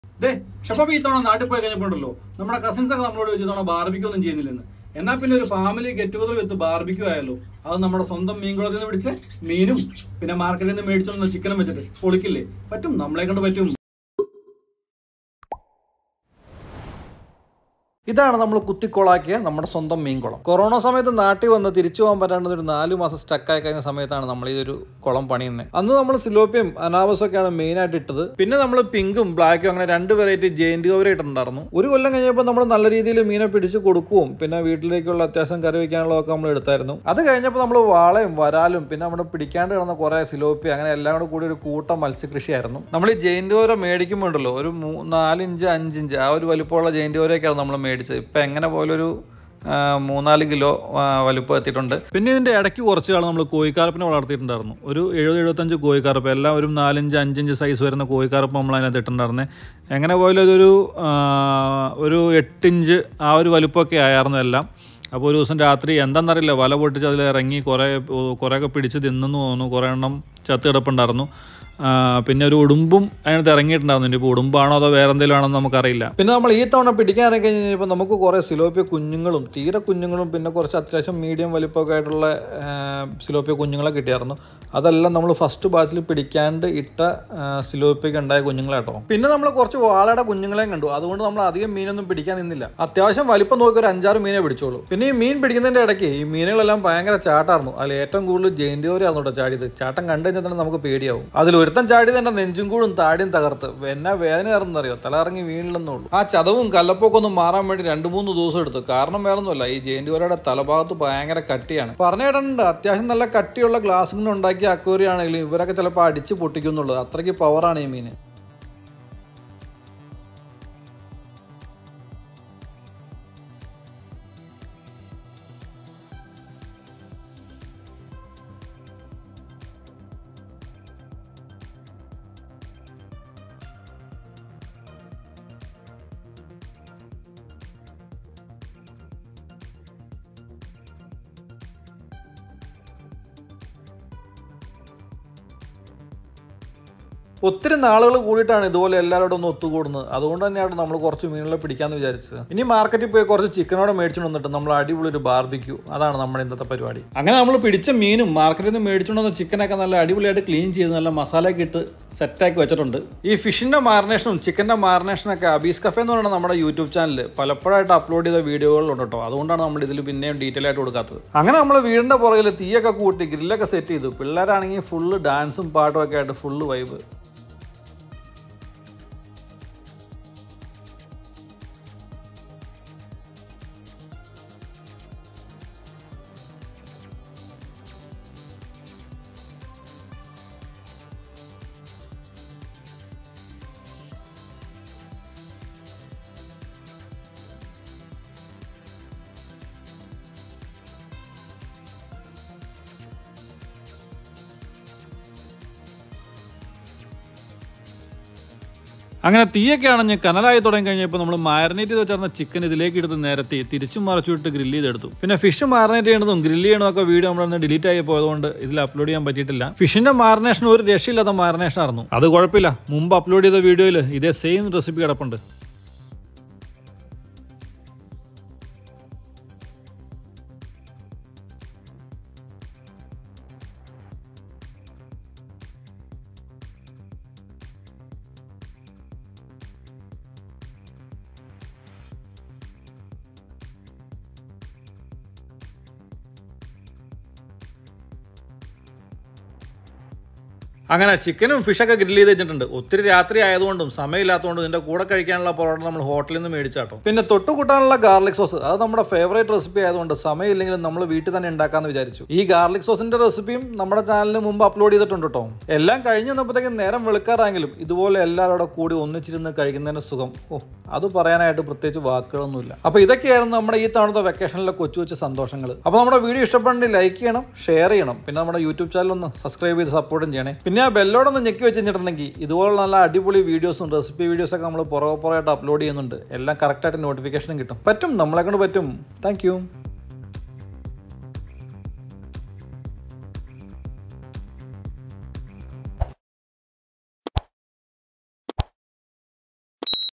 ദേ ഷപ്പ ഈ തവണ നാട്ടിൽ പോയി കഴിഞ്ഞപ്പോണ്ടല്ലോ നമ്മുടെ കസിൻസ് ഒക്കെ നമ്മളോട് ചോദിച്ചു തവണ ബാർബിക്യൂ ഒന്നും ചെയ്യുന്നില്ലെന്ന് എന്നാൽ പിന്നെ ഒരു family get together with barbecue ആയല്ലോ അത് നമ്മുടെ സ്വന്തം മീൻകുളത്തിൽ നിന്ന് പിടിച്ച് മീനും പിന്നെ മാർക്കറ്റിൽ നിന്ന് മേടിച്ചോണ്ട് ചിക്കനും വെച്ചിട്ട് പൊളിക്കില്ലേ പറ്റും നമ്മളെ കൊണ്ട് പറ്റും ഇതാണ് നമ്മൾ കുത്തിക്കൊളാക്കിയ നമ്മുടെ സ്വന്തം മീൻകുളം കൊറോണ സമയത്ത് നാട്ടിൽ വന്ന് തിരിച്ചു പോകാൻ പറ്റാണ്ട് ഒരു നാല് മാസം സ്റ്റക്കായി കഴിഞ്ഞ സമയത്താണ് നമ്മൾ ഇതൊരു കുളം പണിയുന്നത് അന്ന് നമ്മൾ സിലോപ്പിയും അനാവസും ഒക്കെയാണ് മെയിനായിട്ട് ഇട്ടത് പിന്നെ നമ്മൾ പിങ്കും ബ്ലാക്കും അങ്ങനെ രണ്ട് വെറൈറ്റി ജെയിന്റ് കവർ ഇട്ടിട്ടുണ്ടായിരുന്നു ഒരു കൊല്ലം കഴിഞ്ഞപ്പോൾ നമ്മൾ നല്ല രീതിയിൽ മീനെ പിടിച്ച് കൊടുക്കുകയും പിന്നെ വീട്ടിലേക്കുള്ള അത്യാവശ്യം കറി വയ്ക്കാനുള്ളതൊക്കെ നമ്മൾ എടുത്തായിരുന്നു അത് കഴിഞ്ഞപ്പോൾ നമ്മൾ വാളയും വരാലും പിന്നെ നമ്മുടെ പിടിക്കാണ്ട് കിടന്ന കുറേ സിലോപ്പി അങ്ങനെ എല്ലാം കൂടെ കൂടി ഒരു കൂട്ടം മത്സ്യകൃഷിയായിരുന്നു നമ്മൾ ഈ ജെയിന്റ് കവര മേടിക്കുമ്പോൾ ഉണ്ടല്ലോ ഒരു മൂ നാലിഞ്ച് അഞ്ചിഞ്ച് ആ ഒരു വലിപ്പമുള്ള ജെയിന്റ് കവരൊക്കെയാണ് നമ്മൾ മേടിച്ചത് ഇപ്പം എങ്ങനെ പോലൊരു ആ, മൂന്നാല് കിലോ ആ, വലുപ്പം എത്തിയിട്ടുണ്ട് പിന്നെ ഇതിന്റെ ഇടയ്ക്ക് കുറച്ച് കാലം നമ്മൾ കോഴിക്കാർപ്പിനെ വളർത്തിയിട്ടുണ്ടായിരുന്നു ഒരു എഴുപത് എഴുപത്തഞ്ച് കോഴിക്കാർപ്പ് എല്ലാം ഒരു നാലഞ്ച് അഞ്ചഞ്ച് സൈസ് വരുന്ന കോഴിക്കാർപ്പ് നമ്മൾ അതിനകത്ത് ഇട്ടിട്ടുണ്ടായിരുന്നേ എങ്ങനെ പോയാലും അതൊരു ആ, ഒരു എട്ടിഞ്ച് ആ ഒരു വലുപ്പമൊക്കെ ആയിരുന്നു എല്ലാം അപ്പോൾ ഒരു ദിവസം രാത്രി എന്താണെന്നറിയില്ല വല പൊട്ടിച്ച് അതിൽ ഇറങ്ങി കുറേ കുറേയൊക്കെ പിടിച്ച് തിന്നെന്ന് തോന്നുന്നു കുറേ എണ്ണം ചത്ത് കിടപ്പുണ്ടായിരുന്നു ആ, പിന്നെ ഒരു ഉടുമ്പും അതിനകത്ത് ഇറങ്ങിയിട്ടുണ്ടായിരുന്നു ഇനി ഇപ്പോൾ ഉടുമ്പാണോ അതോ വേറെ എന്തെങ്കിലും ആണോ എന്ന് നമുക്കറിയില്ല പിന്നെ നമ്മൾ ഈ തവണ പിടിക്കാൻ ഇറങ്ങി കഴിഞ്ഞ് കഴിഞ്ഞപ്പോൾ നമുക്ക് കുറേ സിലോപ്പിയ കുഞ്ഞുങ്ങളും തീരെ കുഞ്ഞുങ്ങളും പിന്നെ കുറച്ച് അത്യാവശ്യം മീഡിയം വലിപ്പമൊക്കെ ആയിട്ടുള്ള ആ, സിലോപ്പിയ കുഞ്ഞുങ്ങളെ കിട്ടിയായിരുന്നു അതെല്ലാം നമ്മൾ ഫസ്റ്റ് ബാച്ചിൽ പിടിക്കാണ്ട് ഇട്ട ആ, സിലോപ്പിയൊക്കെ ഉണ്ടായ കുഞ്ഞുങ്ങളാട്ടോ പിന്നെ നമ്മൾ കുറച്ച് വാളയുടെ കുഞ്ഞുങ്ങളെയും കണ്ടു അതുകൊണ്ട് നമ്മൾ അധികം മീനൊന്നും പിടിക്കാൻ നിന്നില്ല അത്യാവശ്യം വലിപ്പം നോക്കി ഒരു അഞ്ചാറ് മീനെ പിടിച്ചോളൂ പിന്നെ ഈ മീൻ പിടിക്കുന്നതിൻ്റെ ഇടയ്ക്ക് ഈ മീനുകളെല്ലാം ഭയങ്കര ചാട്ടായിരുന്നു അതിൽ ഏറ്റവും കൂടുതൽ ജയന്തിയോരായിരുന്നു കേട്ടോ ചാടിയത് ചാട്ടം കണ്ടു കഴിഞ്ഞാൽ തന്നെ നമുക്ക് പേടിയാവും അതിൽ ഒരുത്തൻ ചാടിയത് എൻ്റെ നെഞ്ചും കൂടും താടിയും തകർത്ത് എന്നാ വേദന അറിയോ തലയിറങ്ങി വീണില്ലെന്നുള്ളൂ ആ ചതവും കല്ലപ്പൊക്കെ ഒന്ന് മാറാൻ വേണ്ടി രണ്ട് മൂന്ന് ദിവസം എടുത്തു കാരണം വേറൊന്നുമല്ല ഈ ജയന്തിവരയുടെ തലഭാഗത്ത് ഭയങ്കര കട്ടിയാണ് പറഞ്ഞു കേട്ടിട്ടുണ്ട് അത്യാവശ്യം നല്ല കട്ടിയുള്ള ഗ്ലാസ് കൊണ്ട് ഉണ്ടാക്കിയ അക്വേറി ആണെങ്കിലും ഇവരൊക്കെ ചിലപ്പോൾ അടിച്ച് പൊട്ടിക്കുന്നുള്ളൂ അത്രയ്ക്ക് പവറാണ് ഈ മീൻ ഒത്തിരി നാളുകൾ കൂടിയിട്ടാണ് ഇതുപോലെ എല്ലാവരോടും ഒന്ന് ഒത്തുകൂടുന്നത് അതുകൊണ്ട് തന്നെയാണ് നമ്മൾ കുറച്ച് മീനുകളെ പിടിക്കാമെന്ന് വിചാരിച്ചത് ഇനി മാർക്കറ്റിൽ പോയി കുറച്ച് ചിക്കനോടെ മേടിച്ചുകൊണ്ട് വന്നിട്ട് നമ്മൾ അടിപൊളി ഒരു ബാർബിക്യൂ അതാണ് നമ്മുടെ ഇന്നത്തെ പരിപാടി അങ്ങനെ നമ്മൾ പിടിച്ച മീനും മാർക്കറ്റിൽ നിന്ന് മേടിച്ചുകൊണ്ട് വന്ന ചിക്കനൊക്കെ നല്ല അടിപൊളിയായിട്ട് ക്ലീൻ ചെയ്ത് നല്ല മസാലയൊക്കെ ഇട്ട് സെറ്റാക്കി വെച്ചിട്ടുണ്ട് ഈ ഫിഷിൻ്റെ മാറിനേഷനും ചിക്കൻ്റെ മാറിനേഷനൊക്കെ അബീസ് കഫേ എന്ന് പറയുന്ന നമ്മുടെ യൂട്യൂബ് ചാനൽ പലപ്പോഴായിട്ട് അപ്ലോഡ് ചെയ്ത വീഡിയോകളുണ്ട് കേട്ടോ അതുകൊണ്ടാണ് നമ്മൾ ഇതിൽ പിന്നെയും ഡീറ്റെയിൽ ആയിട്ട് കൊടുക്കാത്തത് അങ്ങനെ നമ്മൾ വീടിൻ്റെ പുറകിൽ തീയൊക്കെ കൂട്ടി ഗ്രില്ലൊക്കെ സെറ്റ് ചെയ്തു പിള്ളേരാണെങ്കിൽ ഫുള്ള് ഡാൻസും പാട്ടും ഒക്കെ ആയിട്ട് ഫുള്ള് വൈബ് അങ്ങനെ തീയൊക്കെ അണഞ്ഞ് കനലായി തുടങ്ങി കഴിഞ്ഞപ്പോൾ നമ്മൾ മാരിനേറ്റ് ചെയ്ത് വെച്ചിരുന്ന ചിക്കൻ ഇതിലേക്ക് എടുത്ത് നിരത്തി തിരിച്ചും മറച്ചുവിട്ട് ഗ്രില്ല് ചെയ്തെടുത്തു പിന്നെ ഫിഷ് മാരിനേറ്റ് ചെയ്യണതും ഗ്രില്ല് ചെയ്യണതും ഒക്കെ വീഡിയോ നമ്മളൊന്ന് ഡിലീറ്റ് ആയി പോയതുകൊണ്ട് ഇതിൽ അപ്ലോഡ് ചെയ്യാൻ പറ്റിയിട്ടില്ല ഫിഷിന്റെ മാരിനേഷൻ ഒരു രക്ഷയില്ലാത്ത മാരിനേഷൻ ആയിരുന്നു അത് കുഴപ്പമില്ല മുമ്പ് അപ്ലോഡ് ചെയ്ത വീഡിയോയിൽ ഇതേ സെയിം റെസിപ്പി കിടപ്പുണ്ട് അങ്ങനെ ചിക്കനും ഫിഷൊക്കെ ഗ്രില്ല് ചെയ്ത് വെച്ചിട്ടുണ്ട് ഒത്തിരി രാത്രി ആയതുകൊണ്ടും സമയമില്ലാത്തതുകൊണ്ടും ഇതിന്റെ കൂടെ കഴിക്കാനുള്ള പൊറോട്ട നമ്മൾ ഹോട്ടലിൽ നിന്ന് മേടിച്ചാട്ടോ പിന്നെ തൊട്ട് കൂട്ടാനുള്ള ഗാർലിക് സോസ് അത് നമ്മുടെ ഫേവറേറ്റ് റെസിപ്പി ആയതുകൊണ്ട് സമയമില്ലെങ്കിലും നമ്മൾ വീട്ടിൽ തന്നെ ഉണ്ടാക്കാന്ന് വിചാരിച്ചു ഈ ഗാർലിക് സോസിന്റെ റെസിപ്പിയും നമ്മുടെ ചാനലിന് മുമ്പ് അപ്ലോഡ് ചെയ്തിട്ടുണ്ട് കേട്ടോ എല്ലാം കഴിഞ്ഞ് വന്നപ്പോഴത്തേക്കും നേരം വെളുക്കാറായെങ്കിലും ഇതുപോലെ എല്ലാവരോടെ കൂടി ഒന്നിച്ചിരുന്ന് കഴിക്കുന്നതിന്റെ സുഖം ഓ അത് പറയാനായിട്ട് പ്രത്യേകിച്ച് വാക്കുകളൊന്നുമില്ല അപ്പൊ ഇതൊക്കെയായിരുന്നു നമ്മുടെ ഈ തവണത്തെ വെക്കേഷനിലെ കൊച്ചു കൊച്ചു സന്തോഷങ്ങൾ അപ്പൊ നമ്മുടെ വീഡിയോ ഇഷ്ടപ്പെടണമെങ്കിൽ ലൈക്ക് ചെയ്യണം ഷെയർ ചെയ്യണം പിന്നെ നമ്മുടെ യൂട്യൂബ് ചാനൽ ഒന്ന് സബ്സ്ക്രൈബ് ചെയ്ത് സപ്പോർട്ടും ചെയ്യണേ പിന്നെ ആ ബെല്ലോടൊന്ന് ഞെക്കി വെച്ച് കഴിഞ്ഞിട്ടുണ്ടെങ്കിൽ ഇതുപോലുള്ള നല്ല അടിപൊളി വീഡിയോസും റെസിപ്പി വീഡിയോസൊക്കെ നമ്മൾ പുറകെ പുറമായിട്ട് അപ്ലോഡ് ചെയ്യുന്നുണ്ട് എല്ലാം കറക്റ്റായിട്ട് നോട്ടിഫിക്കേഷനും കിട്ടും പറ്റും നമ്മളെ കൊണ്ട് പറ്റും താങ്ക്